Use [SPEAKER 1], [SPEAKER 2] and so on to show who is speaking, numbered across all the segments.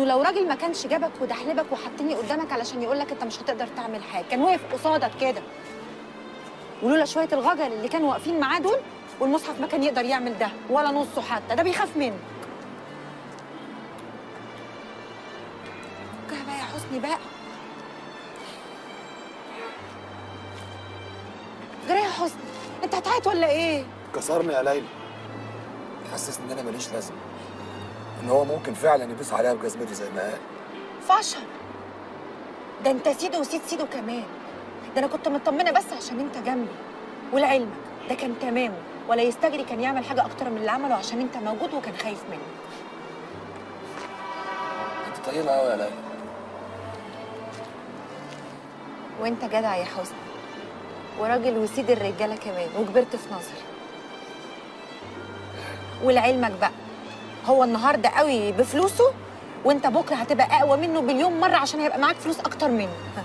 [SPEAKER 1] انه لو راجل ما كانش جابك ودحلبك وحطني قدامك علشان يقول لك انت مش هتقدر تعمل حاجه كان واقف قصادك كده ولولا شويه الغجر اللي كانوا واقفين معاه دول والمصحف ما كان يقدر يعمل ده ولا نصه حتى ده بيخاف منه فكها بقى يا حسني بقى جرى يا حسني انت هتعيط ولا ايه
[SPEAKER 2] كسرني يا ليلى حسسني ان انا ماليش لازمه ان هو ممكن فعلا يدوس عليها بجزمتي زي ما قال
[SPEAKER 1] فشل ده انت سيدو وسيد سيدو كمان ده انا كنت مطمنه بس عشان انت جنبي ولعلمك ده كان تمامه ولا يستجري كان يعمل حاجه اكتر من اللي عمله عشان انت موجود وكان خايف منك
[SPEAKER 2] انت طيبه قوي يا ليلى
[SPEAKER 1] وانت جدع يا حسني وراجل وسيد الرجاله كمان وكبرت في نظري ولعلمك بقى هو النهارده قوي بفلوسه وانت بكره هتبقى اقوى منه بليون مره عشان هيبقى معاك فلوس اكتر منه ها.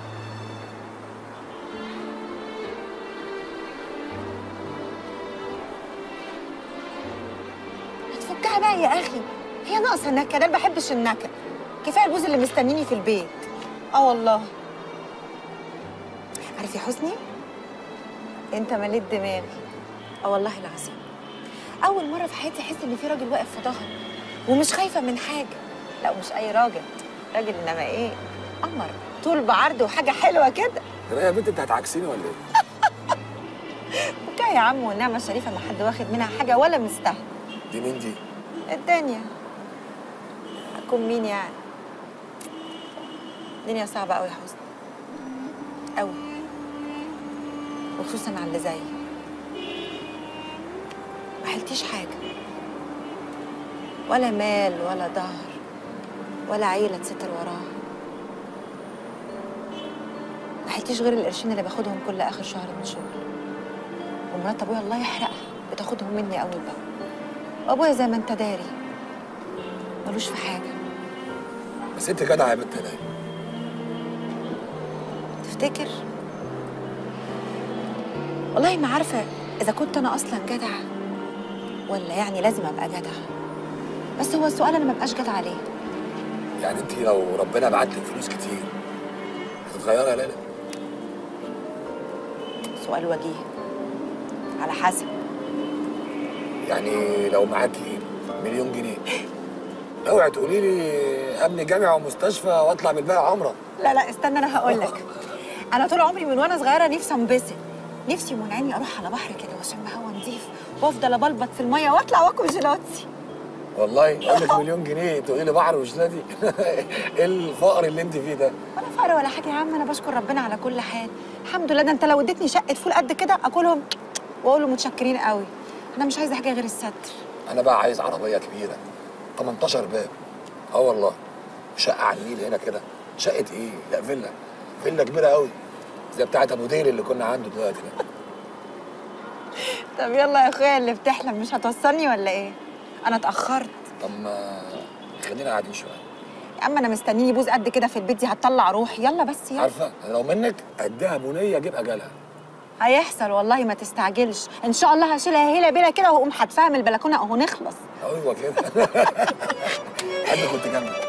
[SPEAKER 1] هتفكها بقى يا اخي هي ناقصه نكد انا ما بحبش النكد كفايه البوز اللي مستنيني في البيت اه والله عارف يا حسني انت مليت دماغي اه والله العظيم اول مره في حياتي احس ان في راجل واقف في ظهري ومش خايفه من حاجه لا مش اي راجل راجل انما ايه قمر طول بعرض وحاجه حلوه كده
[SPEAKER 2] يا يا بنت انت هتعكسيني ولا ايه؟
[SPEAKER 1] وكا يا عم والنعمه الشريفه ما حد واخد منها حاجه ولا مستاهل
[SPEAKER 2] دي مين دي؟
[SPEAKER 1] الدنيا هتكون مين يعني الدنيا صعبه قوي يا حسني قوي وخصوصا على اللي زيي ما حلتيش حاجه ولا مال ولا ظهر ولا عيله تستر وراها ما حلتيش غير القرشين اللي باخدهم كل اخر شهر من شغل ومرات ابويا الله يحرقها بتاخدهم مني اول باول وابويا زي ما انت داري ملوش في حاجه
[SPEAKER 2] بس انت جدعه يا بنت يا ليلى
[SPEAKER 1] تفتكر والله ما عارفه اذا كنت انا اصلا جدعه ولا يعني لازم ابقى جدعه بس هو السؤال انا ما بقاش جدعه عليه
[SPEAKER 2] يعني انت لو ربنا بعت لك فلوس كتير هتتغيري يا ليلى؟
[SPEAKER 1] سؤال وجيه على حسب
[SPEAKER 2] يعني لو معاكي مليون جنيه اوعي تقولي لي ابني جامعه ومستشفى واطلع من الباقي عمره
[SPEAKER 1] لا لا استنى انا هقول لك انا طول عمري من وانا صغيره نفسي انبسط نفسي منعني اروح على بحر كده واشم هوا نضيف وافضل ابلبط في الميه واطلع واكل جيلاتي
[SPEAKER 2] والله اقول لك مليون جنيه تقولي لي بحر وجلادي ايه الفقر اللي انت فيه ده
[SPEAKER 1] ولا فقر ولا حاجه يا عم انا بشكر ربنا على كل حال الحمد لله ده انت لو اديتني شقه فول قد كده اكلهم واقول له متشكرين قوي انا مش عايزه حاجه غير الستر
[SPEAKER 2] انا بقى عايز عربيه كبيره 18 باب اه والله شقه على النيل هنا كده شقه ايه لا فيلا فيلا كبيره قوي زي بتاعه ابو دير اللي كنا عنده دلوقتي ده
[SPEAKER 1] طب يلا يا اخويا اللي بتحلم مش هتوصلني ولا ايه انا اتاخرت
[SPEAKER 2] طب ما خلينا قاعدين شويه
[SPEAKER 1] يا عم انا مستنيني بوز قد كده في البيت دي هتطلع روحي يلا بس يلا
[SPEAKER 2] عارفه انا لو منك اديها بنيه اجيب اجلها
[SPEAKER 1] هيحصل والله ما تستعجلش ان شاء الله هشيلها هيله بيلا كده واقوم حدفها من البلكونه اهو نخلص
[SPEAKER 2] ايوه كده احب كنت جنبك